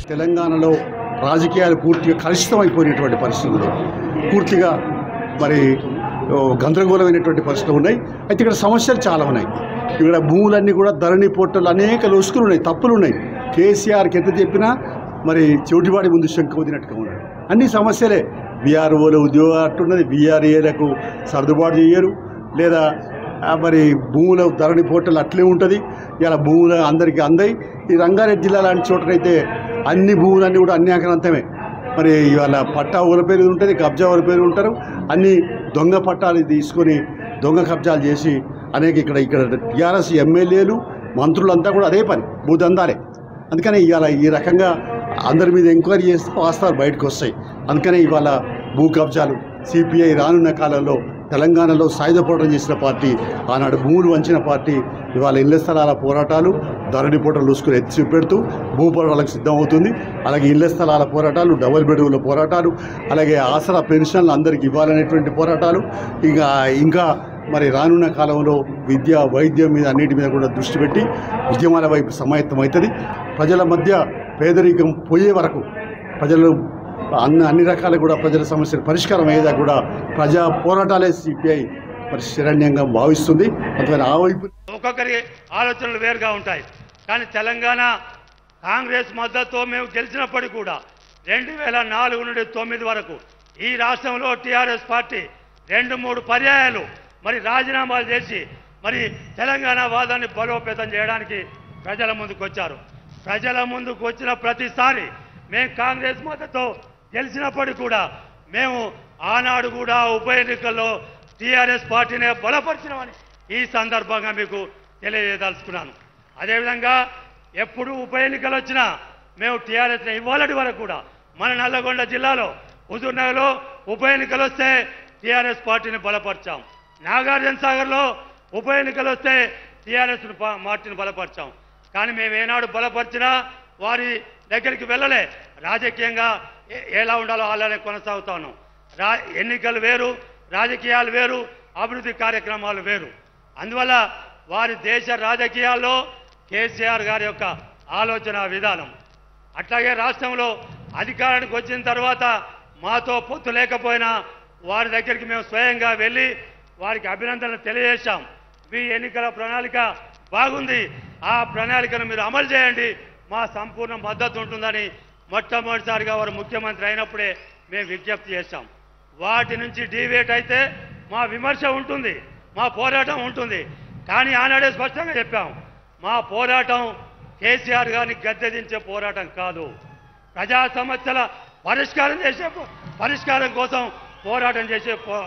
తెలంగాణలో రాజకీయాలు పూర్తిగా కలుషితమైపోయినటువంటి పరిస్థితులు పూర్తిగా మరి ఓ, గందరగోళమైనటువంటి పరిస్థితులు ఉన్నాయి అయితే ఇక్కడ సమస్యలు చాలా ఉన్నాయి ఇక్కడ భూములన్నీ కూడా ధరణి పోర్టల్ అనేక లొసుకులు ఉన్నాయి తప్పులు ఉన్నాయి కేసీఆర్కి ఎంత చెప్పినా మరి చెవిటివాడి ముందు శంఖ వదినట్టుగా ఉన్నాడు అన్ని సమస్యలే బీఆర్ఓల ఉద్యోగం అట్టున్నది బీఆర్ఏలకు సర్దుబాటు చేయరు లేదా ఆ, మరి భూముల ధరణి పోర్టల్ అట్లే ఉంటుంది ఇలా భూములు అందరికీ అందాయి ఈ రంగారెడ్డి జిల్లా లాంటి చోటనైతే అన్ని భూములన్నీ కూడా అన్యాక్రాంతమే మరి ఇవాళ పట్టా ఊల పేరు ఉంటుంది కబ్జా ఊల పేరు ఉంటారు అన్ని దొంగ పట్టాలు తీసుకొని దొంగ కబ్జాలు చేసి అనేక ఇక్కడ ఇక్కడ టీఆర్ఎస్ ఎమ్మెల్యేలు మంత్రులంతా కూడా అదే పని భూదందాలే అందుకని ఇవాళ ఈ రకంగా అందరి మీద ఎంక్వైరీ చేస్తే వాస్తవాలు బయటకు వస్తాయి అందుకనే ఇవాళ భూ కబ్జాలు సిపిఐ రానున్న కాలంలో తెలంగాణలో సాయుధ పోరాటం చేసిన పార్టీ ఆనాడు భూములు వంచిన పార్టీ ఇవాళ ఇళ్ల స్థలాల పోరాటాలు ధరణి పోటలు చూసుకుని ఎత్తి చూపెడుతూ భూ పోరాటాలకు సిద్ధమవుతుంది అలాగే ఇళ్ల స్థలాల పోరాటాలు డబుల్ బెడ్రూమ్ల పోరాటాలు అలాగే ఆసరా పెన్షన్లు అందరికీ ఇవ్వాలనేటువంటి పోరాటాలు ఇంకా ఇంకా మరి రానున్న కాలంలో విద్య వైద్యం మీద అన్నిటి మీద కూడా దృష్టి పెట్టి ఉద్యమాల వైపు సమాయత్తం అవుతుంది ప్రజల మధ్య పేదరికం పోయే వరకు ప్రజలు అన్ని అన్ని రకాల కూడా ప్రజల సమస్యలు పరిష్కారం అయ్యేదా కూడా ప్రజా పోరాటాలే సిపిఐ మరి శరణ్యంగా భావిస్తుంది అందుకని ఆ వైపు ఒక్కొక్కరి ఆలోచనలు వేరుగా ఉంటాయి కానీ తెలంగాణ కాంగ్రెస్ మద్దతుతో మేము గెలిచినప్పటికీ కూడా రెండు వేల నాలుగు నుండి తొమ్మిది వరకు ఈ రాష్ట్రంలో టీఆర్ఎస్ పార్టీ రెండు మూడు పర్యాయాలు మరి రాజీనామాలు చేసి మరి తెలంగాణ వాదాన్ని బలోపేతం చేయడానికి ప్రజల ముందుకు వచ్చారు ప్రజల ముందుకు వచ్చిన ప్రతిసారి మేము కాంగ్రెస్ మద్దతు గెలిచినప్పటికీ కూడా మేము ఆనాడు కూడా ఉప ఎన్నికల్లో టీఆర్ఎస్ పార్టీనే బలపరిచినామని ఈ సందర్భంగా మీకు తెలియజేయదలుచుకున్నాను అదేవిధంగా ఎప్పుడు ఉప ఎన్నికలు వచ్చినా మేము టీఆర్ఎస్ ఇవ్వాలటి వరకు కూడా మన నల్లగొండ జిల్లాలో హుజూర్నగర్లో ఉప ఎన్నికలు వస్తే టీఆర్ఎస్ పార్టీని బలపరిచాం నాగార్జున సాగర్లో ఉప ఎన్నికలు వస్తే టీఆర్ఎస్ పార్టీని బలపరిచాం కానీ మేము ఏనాడు బలపరిచినా వారి దగ్గరికి వెళ్ళలే రాజకీయంగా ఏ- ఎలా ఉండాలో అలానే కొనసాగుతా ఉన్నాం రా ఎన్నికలు వేరు రాజకీయాలు వేరు అభివృద్ధి కార్యక్రమాలు వేరు అందువల్ల వారి దేశ రాజకీయాల్లో కేసీఆర్ గారి యొక్క ఆలోచన విధానం అట్లాగే రాష్ట్రంలో అధికారానికి వచ్చిన తర్వాత మాతో పొత్తు లేకపోయినా వారి దగ్గరికి మేము స్వయంగా వెళ్ళి వారికి అభినందనలు తెలియజేశాం మీ ఎన్నికల ప్రణాళిక బాగుంది ఆ ప్రణాళికను మీరు అమలు చేయండి మా సంపూర్ణ మద్దతు ఉంటుందని మొట్టమొదటిసారిగా వారు ముఖ్యమంత్రి అయినప్పుడే మేము విజ్ఞప్తి చేశాం వాటి నుంచి డీవేట్ అయితే మా విమర్శ ఉంటుంది మా పోరాటం ఉంటుంది కానీ ఆనాడే స్పష్టంగా చెప్పాం మా పోరాటం కేసీఆర్ గారిని గద్దెదించే పోరాటం కాదు ప్రజా సమస్యల పరిష్కారం చేసే పో- పరిష్కారం కోసం పోరాటం చేసే పో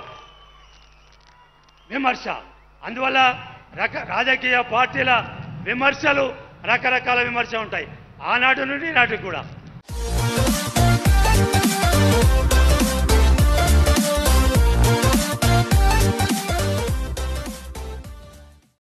విమర్శ అందువల్ల రక రాజకీయ పార్టీల విమర్శలు రకరకాల విమర్శ ఉంటాయి ఆనాటి నుండి నాటికి కూడా